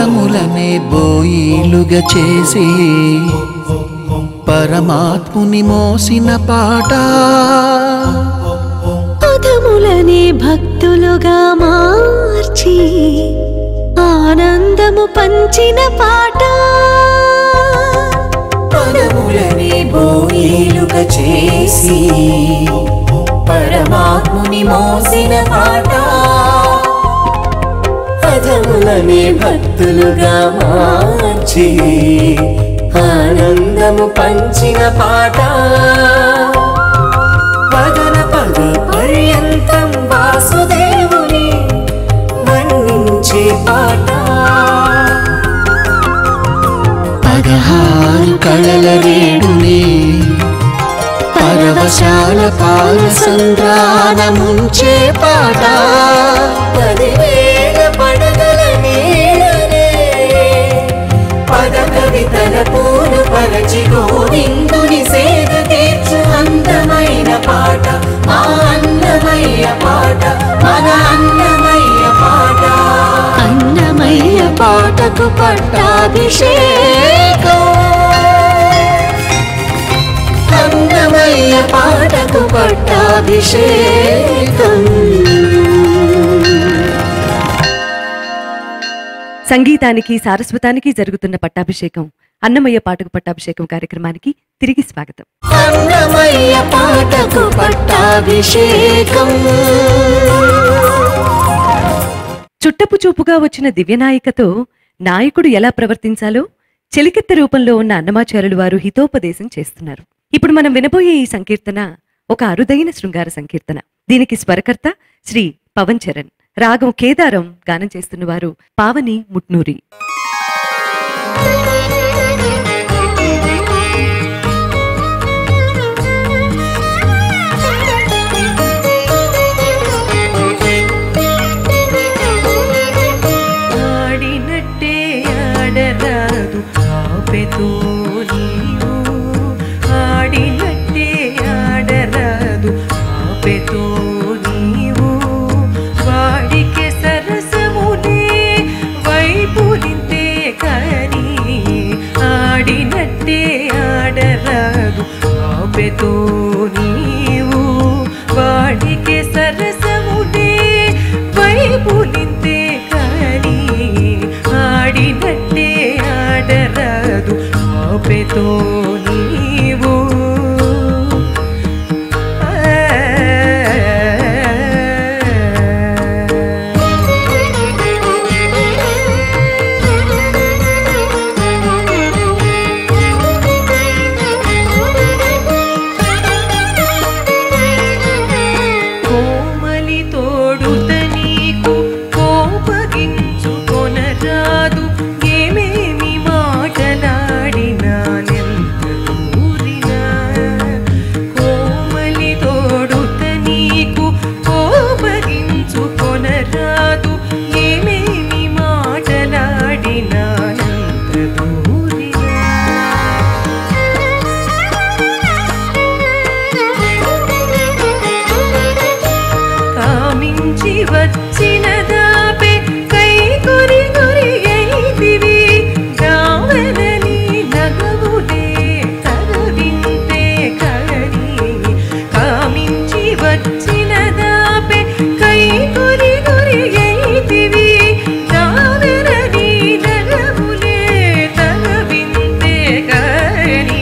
పదములనే బోయిలుగా చేసి పరమాత్ముని మోసిన పాట పదములనే భక్తులుగా మార్చి ఆనందము పంచిన పాట పదములని బోయిలుగా చేసి పరమాత్ముని మోసిన పాట పదములని భక్తులుగా మార్చి ఆనందము పంచిన పాట పదన పద పర్యంతం వాసుదేవుని వర్ణించే పాట పదహారు కళల రేడుని పరవశాల పారసంద్రాన ముంచే పాట పదివేల పడగల నీడనే పద కవితల పూలు పరచి గోవిందుని సేద తీర్చు అందమైన పాట మా అన్నమయ్య పాట మన అన్నమయ్య పాట అన్నమయ్య పాటకు పట్టాభిషేకం అన్నమయ్య పాటకు పట్టాభిషేకం సంగీతానికి సారస్వతానికి జరుగుతున్న పట్టాభిషేకం అన్నమయ్య పాటకు పట్టాభిషేకం కార్యక్రమానికి తిరిగి స్వాగతం అన్నమయ్య పాటకు పట్టాభిషేకం చుట్టపు చూపుగా వచ్చిన దివ్యనాయికతో నాయకుడు ఎలా ప్రవర్తించాలో చెలికెత్త రూపంలో ఉన్న అన్నమాచార్యులు వారు హితోపదేశం చేస్తున్నారు ఇప్పుడు మనం వినబోయే ఈ సంకీర్తన ఒక అరుదైన శృంగార సంకీర్తన దీనికి స్వరకర్త శ్రీ పవన్ చరణ్ రాగం కేదారం గానం చేస్తున్న వారు పావని ముట్నూరి ఆడినట్టే ఆడరాదు ఆపెతో నీవు ఆడినట్టే ఆడరాదు ఆపెతో నీవు వాడికి సరసమునే వైపు నింతే కానీ ఆడినట్టే ఆడరాదు ఆపెతో నీవు వాడికి సరసమునే వైపు నింతే కానీ ఆడినట్టే ఆడరాదు ఆపెతో నీవు కోమలి తోడుత నీకు కోపగించుకొనరాదు ఏమేమి మాటలాడినా నెంత దూరినా కోమలి తోడుత నీకు కోపగించుకొనరాదు ఏమేమి మాటలాడినా నెంత దూరినా కామించి వచ్చిన దాపే కై కొరి కొరి అయితివి గావలని నగవులే కరవింతే కరని కామించి వచ్చిన దాపే కై కొరి కొరి అయితివి గావలని నగవులే కరవింతే కరని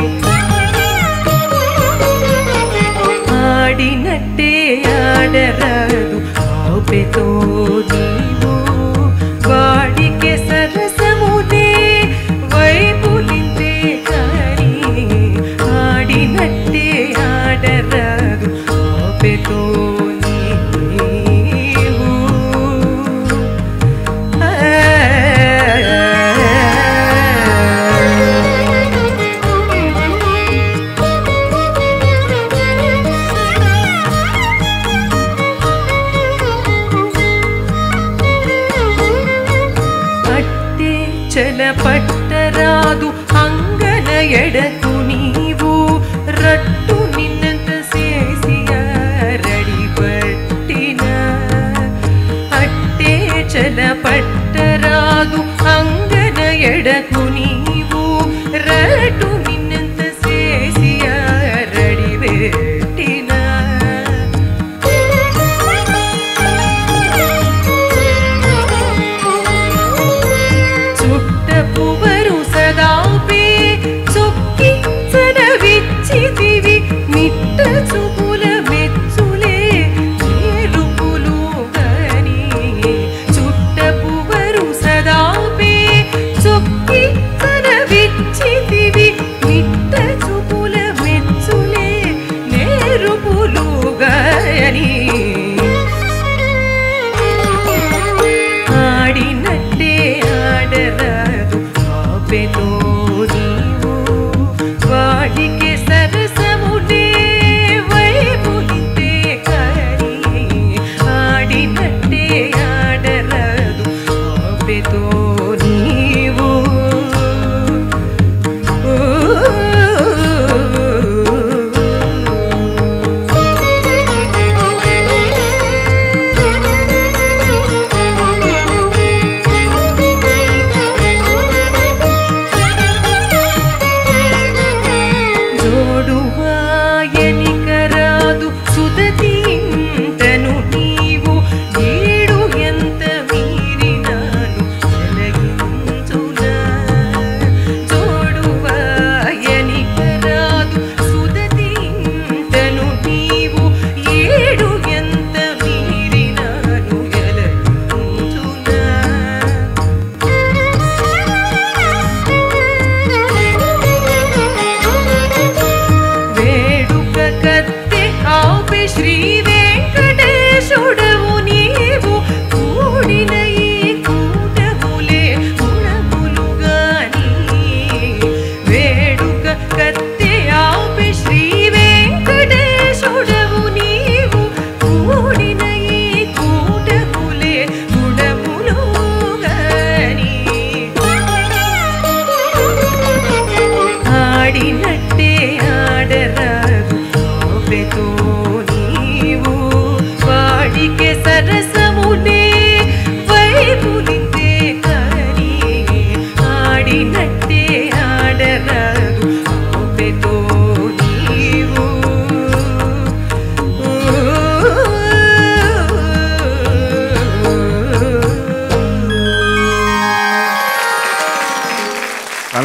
ఆడినట్టే ఆడరాదు ఆపెతో నీవు వాడికి సరసమునే వైపు నింతే కానీ ఆడినట్టే ఆడరాదు ఆపెతో నీవు అట్టే చల పట్టరాదు అంగన ఎడతు నీవు రట్టు నిన్నంత చేసియ రడి పట్టిన అట్టే చల పట్టరాదు అంగ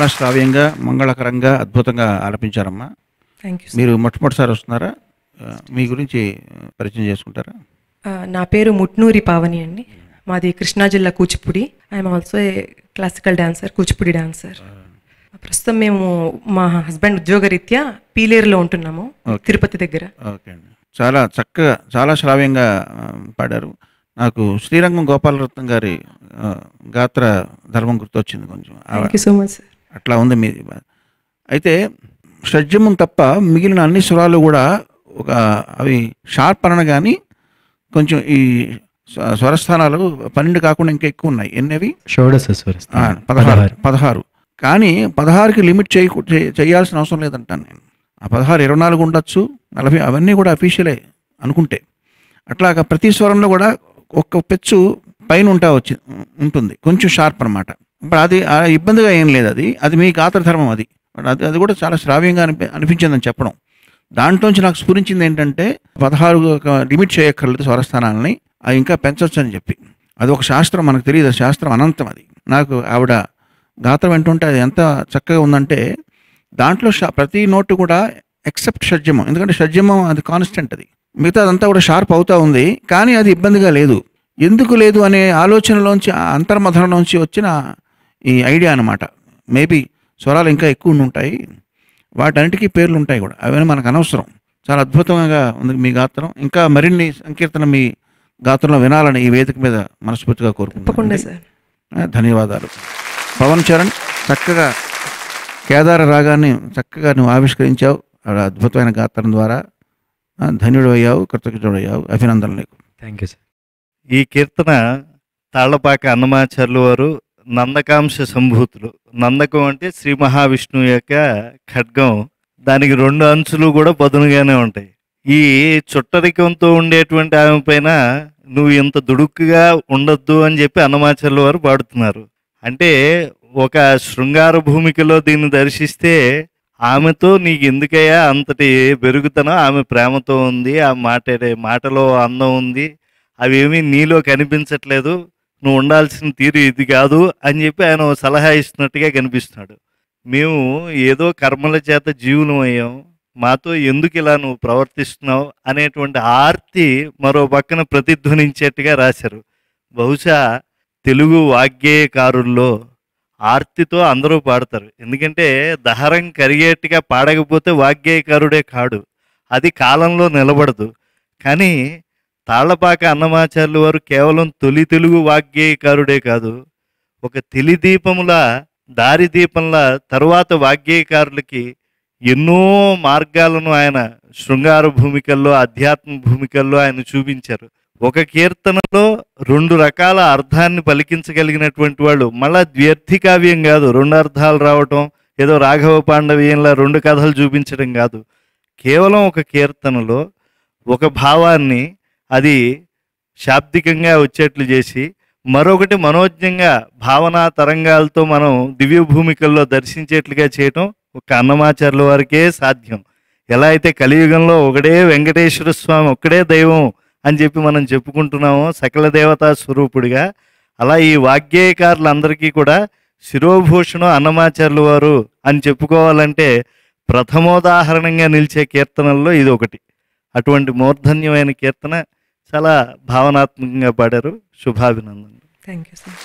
చాలా శ్రావ్యంగా మంగళకరంగా అద్భుతంగా ఆలపించారమ్మా థ్యాంక్ యూ మీరు మొట్టమొదటిసారి వస్తున్నారా ఆ, మీ గురించి ఆ, పరిచయం చేసుకుంటారా నా పేరు ముట్నూరి పావని అండి మాది కృష్ణా జిల్లా Kuchipudi I'm also a classical dancer Kuchipudi dancer ప్రస్తుతం మేము మా హస్బెండ్ ఉద్యోగరీత్యా పీలేరులో ఉంటున్నాము Okay. తిరుపతి దగ్గర ఓకే అండి చాలా చక్కగా చాలా శ్రావ్యంగా ఆ, పాడారు నాకు శ్రీరంగం గోపాలరత్నం గారి ఆ, గాత్ర ధర్మం గుర్తొచ్చింది కొంచెం ఆ- thank you so much sir అట్లా ఉంది మీది అయితే షడ్జమం తప్ప మిగిలిన అన్ని స్వరాలు కూడా ఒక అవి షార్ప్ అనగా కానీ కొంచెం ఈ స్వ- స్వరస్థానాలు పన్నెండు కాకుండా ఇంకా ఎక్కువ ఉన్నాయి ఎన్నవి షోడశ ఆ, స్వరస్థానం పదహారు పదహారు కానీ పదహారుకి లిమిట్ చేయ చేయాల్సిన అవసరం లేదంటాను నేను ఆ పదహారు ఇరవై నాలుగు ఉండొచ్చు నలభై అవన్నీ కూడా అఫీషియలే అనుకుంటే అట్లాగా ప్రతి స్వరంలో కూడా ఒక్క పెచ్చు పైన ఉంటా వచ్చి ఉంటుంది కొంచెం షార్ప్ అనమాట ఇప్పుడు అది ఆ ఇబ్బందిగా ఏం లేదు అది అది మీ గాత్ర ధర్మం అది బట్ అది అది కూడా చాలా శ్రావ్యంగా అనిపి అనిపించిందని చెప్పడం దాంట్లోంచి నాకు స్ఫురించింది ఏంటంటే పదహారు లిమిట్ చేయక్కర్లేదు స్వరస్థానాలని అది ఇంకా పెంచవచ్చు అని చెప్పి అది ఒక శాస్త్రం మనకు తెలియదు ఆ శాస్త్రం అనంతం అది నాకు ఆవిడ గాత్రం వింటుంటే అది ఎంత చక్కగా ఉందంటే దాంట్లో షా- ప్రతి నోటు కూడా ఎక్సెప్ట్ షడ్జమం ఎందుకంటే షడ్జమం అది కాన్స్టెంట్ అది మిగతా అదంతా కూడా షార్ప్ అవుతా ఉంది కానీ అది ఇబ్బందిగా లేదు ఎందుకు లేదు అనే ఆలోచనలోంచి ఆ అంతర్మథనంలోంచి వచ్చిన ఈ ఐడియా అనమాట మేబీ స్వరాలు ఇంకా ఎక్కువ ఉండి ఉంటాయి వాటన్నిటికీ పేర్లు ఉంటాయి కూడా అవన్నీ మనకు అనవసరం చాలా అద్భుతంగా ఉంది మీ గాత్రం ఇంకా మరిన్ని సంకీర్తన మీ గాత్రంలో వినాలని ఈ వేదిక మీద మనస్ఫూర్తిగా తప్పకుండా కోరుకుంటున్నాను సార్ ఆ, ధన్యవాదాలు పవన్ చరణ్ చక్కగా కేదార రాగాన్ని చక్కగా నువ్వు ఆవిష్కరించావు ఆ అద్భుతమైన గాత్రం ద్వారా ఆ, ధన్యుడు అయ్యావు కృతజ్ఞుడు అయ్యావు అభినందనలు నీకు థ్యాంక్ యూ సార్ ఈ కీర్తన తాళ్లపాక అన్నమాచార్యులు వారు నందకాంశ సంభూతులు నందకం అంటే శ్రీ మహావిష్ణువు యొక్క ఖడ్గం దానికి రెండు అంచులు కూడా పదునుగానే ఉంటాయి ఈ చుట్టరికంతో ఉండేటువంటి ఆమె పైన నువ్వు ఇంత దుడుక్కుగా ఉండొద్దు అని చెప్పి అన్నమాచార్యుల వారు పాడుతున్నారు అంటే ఒక శృంగార భూమికలో దీన్ని దర్శిస్తే ఆమెతో నీకు ఎందుకయ్యా అంతటి పెరుగుతనో ఆమె ప్రేమతో ఉంది ఆ మాట్లాడే మాటలో అందం ఉంది అవేమీ నీలో కనిపించట్లేదు నువ్వు ఉండాల్సిన తీరు ఇది కాదు అని చెప్పి ఆయన ఓ సలహా ఇస్తున్నట్టుగా కనిపిస్తున్నాడు మేము ఏదో కర్మల చేత జీవులం అయ్యాం మాతో ఎందుకు ఇలా నువ్వు ప్రవర్తిస్తున్నావు అనేటువంటి ఆర్తి మరో పక్కన ప్రతిధ్వనించేట్టుగా రాశారు బహుశా తెలుగు వాగ్గేయకారుల్లో ఆర్తితో అందరూ పాడతారు ఎందుకంటే దహరం కరిగేట్టుగా పాడకపోతే వాగ్గేయకారుడే కాడు అది కాలంలో నిలబడదు కానీ తాళ్లపాక అన్నమాచార్యులు వారు కేవలం తొలి తెలుగు వాగ్గేయకారుడే కాదు ఒక తెలిదీపముల దారి దీపంలా తరువాత వాగ్గేయకారులకి ఎన్నో మార్గాలను ఆయన శృంగార భూమికల్లో అధ్యాత్మ భూమికల్లో ఆయన చూపించారు ఒక కీర్తనలో రెండు రకాల అర్థాన్ని పలికించగలిగినటువంటి వాళ్ళు మళ్ళా ద్వ్యర్థి కావ్యం కాదు రెండు అర్థాలు రావటం ఏదో రాఘవ పాండవీయంలా రెండు కథలు చూపించడం కాదు కేవలం ఒక కీర్తనలో ఒక భావాన్ని అది శాబ్దికంగా వచ్చేట్లు చేసి మరొకటి మనోజ్ఞంగా భావనా తరంగాలతో మనం దివ్య భూమికల్లో దర్శించేట్లుగా చేయటం ఒక అన్నమాచార్యుల వారికే సాధ్యం ఎలా అయితే కలియుగంలో ఒకడే వెంకటేశ్వర స్వామి ఒక్కడే దైవం అని చెప్పి మనం చెప్పుకుంటున్నామో సకల దేవతా స్వరూపుడిగా అలా ఈ వాగ్గేయకారులందరికీ కూడా శిరోభూషణం అన్నమాచార్యుల వారు అని చెప్పుకోవాలంటే ప్రథమోదాహరణంగా నిలిచే కీర్తనల్లో ఇది ఒకటి అటువంటి మూర్ధన్యమైన కీర్తన చాలా భావనాత్మకంగా పాడారు శుభాభినందనలు థ్యాంక్ యూ సార్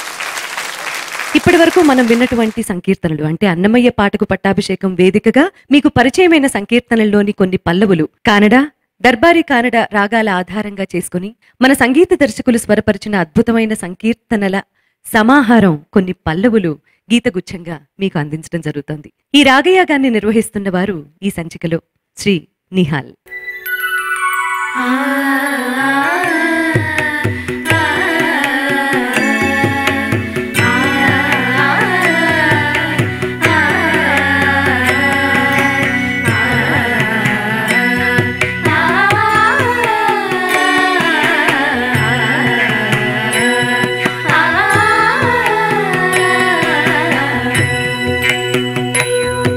ఇప్పటి వరకు మనం విన్నటువంటి సంకీర్తనలు అంటే అన్నమయ్య పాటకు పట్టాభిషేకం వేదికగా మీకు పరిచయమైన సంకీర్తనల్లోని కొన్ని పల్లవులు కానడా దర్బారీ కానడ రాగాల ఆధారంగా చేసుకుని మన సంగీత దర్శకులు స్వరపరిచిన అద్భుతమైన సంకీర్తనల సమాహారం కొన్ని పల్లవులు గీతగుచ్ఛంగా మీకు అందించడం జరుగుతోంది ఈ రాగయాగాన్ని నిర్వహిస్తున్న వారు ఈ సంచికలో శ్రీ నిహాల్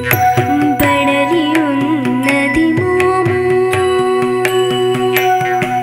బడలి ఉన్నది మోము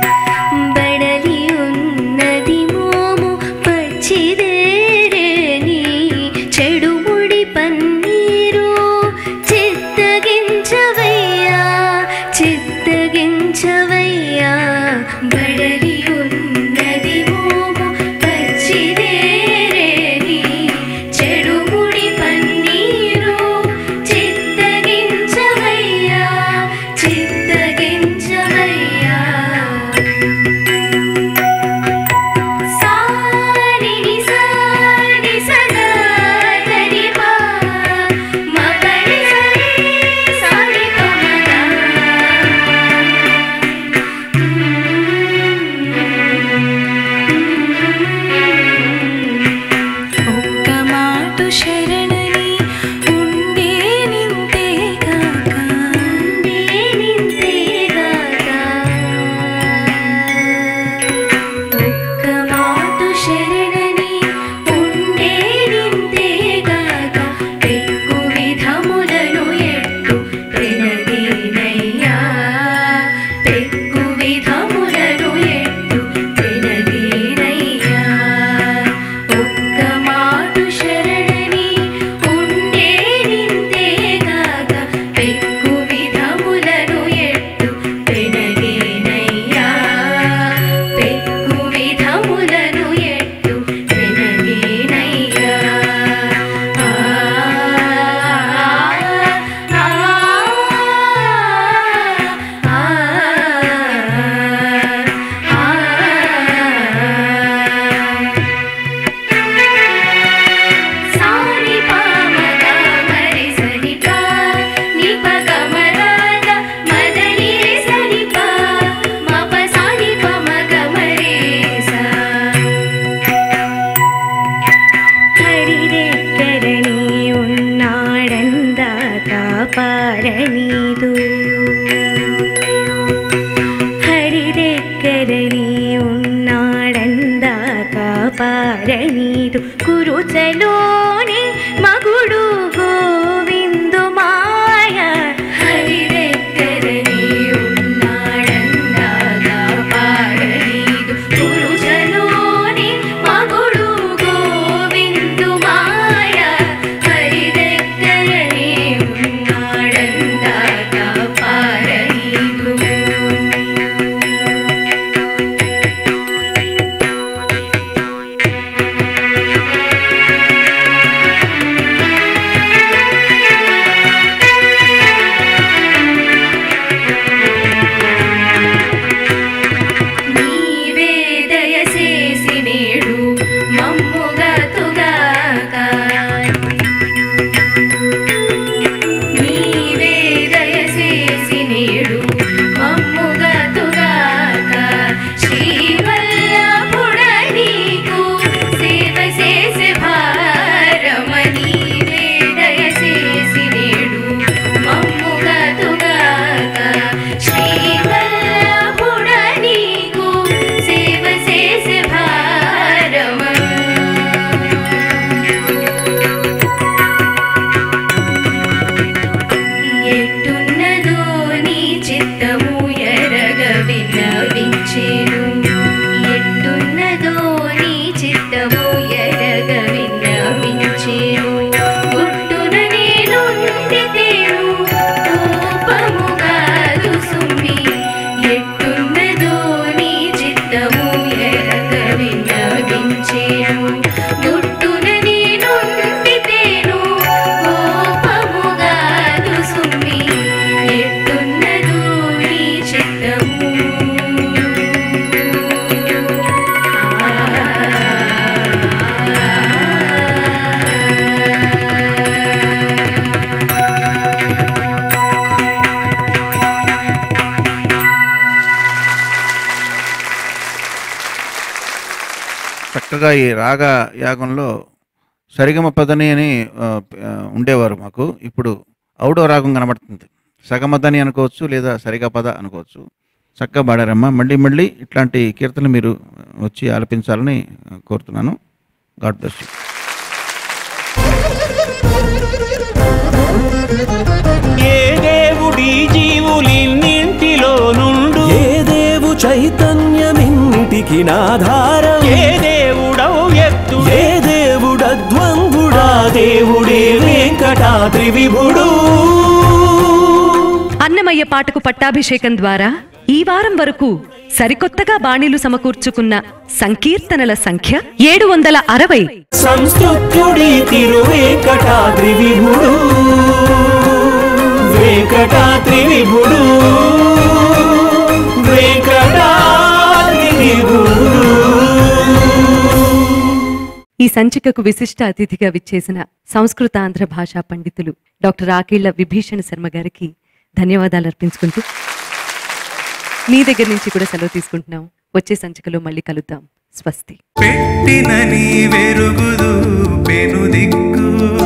హరిదెక్కరని ఉన్నాడందాక పారణీడు కురుచలోని మగుడు గోవిందు మాయ హరిదెక్కరని ఉన్నాడందాక పారణీడు కురుచలోని మగుడు గోవిందు మాయ హరిదెక్కరని ఉన్నాడందాక పారణీడు నీవే దయచేసి నేడు మమ్ముగతుగాక నీవే దయచేసి నేడు మమ్ముగతుగాక శ్రీవల్లభుడ నీకు సేవ చేసే భారమ నీవే దయచేసి నేడు మమ్ముగతుగాక శ్రీవల్లభుడ నీకు సేవ చేసే భారమ ఎట్టున్నదో నీ చిత్తము ఎరగ విన్నవించేను ఎట్టున్నదో నీ చిత్తము ఎరగ విన్నవించేను గుట్టున నేనుండితేను కోపముగాదు సుమ్మి ఎట్టున్నదో నీ చిత్తము ఎరగ విన్నవించేను గుట్టున నేనుండితేను కోపముగాదు సుమ్మి ఎట్టున్నదో నీ చిత్తము చక్కగా ఈ రాగ యాగంలో సరిగమ పదని అని ఆ, ఆ, ఉండేవారు మాకు ఇప్పుడు ఔడో రాగం కనబడుతుంది సగమదని అనుకోవచ్చు లేదా సరిగా పద అనుకోవచ్చు చక్కగా పాడారమ్మా మళ్ళీ మళ్ళీ ఇట్లాంటి కీర్తనలు మీరు వచ్చి ఆలపించాలని కోరుతున్నాను గాడ్ బ్లెస్ యూ ఏ దేవుడి జీవులిన్నింటిలో నుండు ఏ దేవు చైతన్యమిన్నిటికి నాధారం ఏ దేవుడవు ఎత్తు ఏ దేవుడద్వంగుడా దేవుడే వెంకటాద్రి విభుడు అన్నమయ్య పాటకు పట్టాభిషేకం ద్వారా ఈ వారం వరకు సరికొత్తగా బాణీలు సమకూర్చుకున్న సంకీర్తనల సంఖ్య ఏడు వందల అరవై సంస్తుత్యుడి తిరువేంకటాద్రి విభుడు వెంకటాద్రి విభుడు వెంకటాద్రి విభుడు ఈ సంచికకు విశిష్ట అతిథిగా విచ్చేసిన సంస్కృత ఆంధ్ర భాషా పండితులు డాక్టర్ ఆకేళ్ల విభీషణ శర్మ గారికి ధన్యవాదాలు అర్పించుకుంటూ మీ దగ్గర నుంచి కూడా సెలవు తీసుకుంటున్నాం వచ్చే సంచికలో మళ్ళీ కలుద్దాం స్వస్తి పెట్టిన నీ వెరుగుదు పెను దిక్కు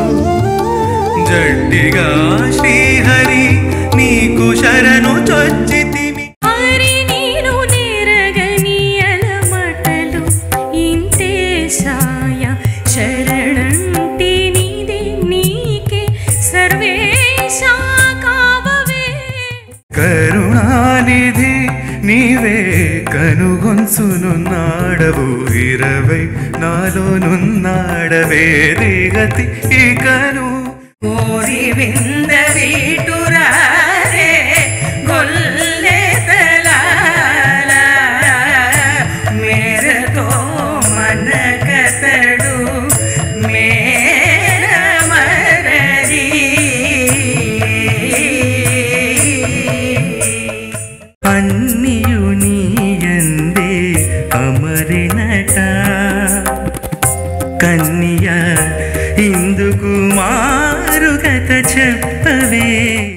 జడ్డిగా శ్రీహరి నీకు శరణు చొచ్చితిమి హరి నీను నేరగని అలమటలు ఇంతే సాయ శరణంటి నీదే నీకే సర్వేశ కావవే కరుణానిధి నీవే కనుగొంచునున్నాడవు ఇరవై నాలోనున్నాడవే దిగతి ఇకను ఓరి వింద వీటురారే గొల్లె తలాల మేరతో మన కతడు మేర మరది అన్నియు నీయందే అమరినట కన్య ఇందుకు మారుగత చెప్పవే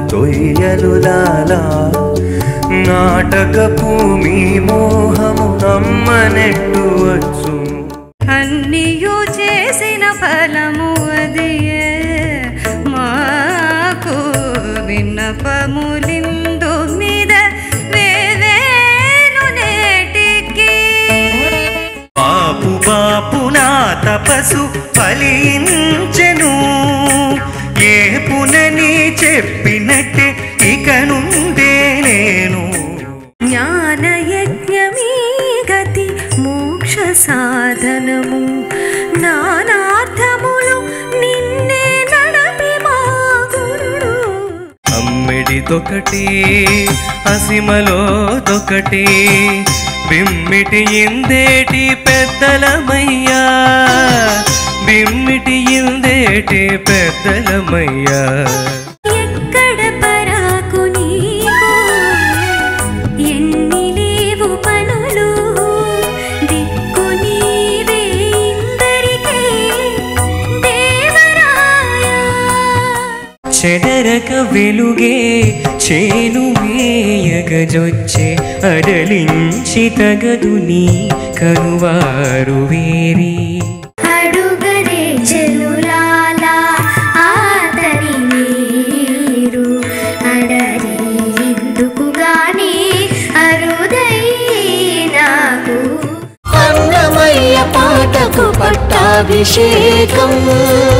తొయ్యలులాలా నాటకపు మీ మోహము నమ్మనెట్టు వచ్చును అన్నియు చేసిన ఫలము అదియే మాకు విన్నపములిందు మీద వేవేను నేటికి బాపు బాపు నా తపసు ఫలించెను ఏ పునని చెప్పినట్టే ఇక నుండే నేను జ్ఞానయజ్ఞమీ గతి మోక్ష సాధనము నానార్థములు నిన్నే నడపి మా గురుడు అమ్మిడిదొకటి అసిమలో దొకటి బిమ్మిటి ఇందేటి పెద్దలమయ్యా బిమ్మిటి ఇందేటి పెద్దలమయ్యా ఎక్కడ పరాకు నీకు ఎన్ని లేవు పనులు దిక్కు నీవే ఇందరికీ దేవరాయా చెదరక వెలుగే చేను మేయగజొచ్చే అడలించి తగదు నీ కనువారు వేరి అడుగరే చెలులాలా ఆతని మీరు అడరి ఎందుకు గాని అరుదై నాకు అన్నమయ్య పాటకు పట్టాభిషేకం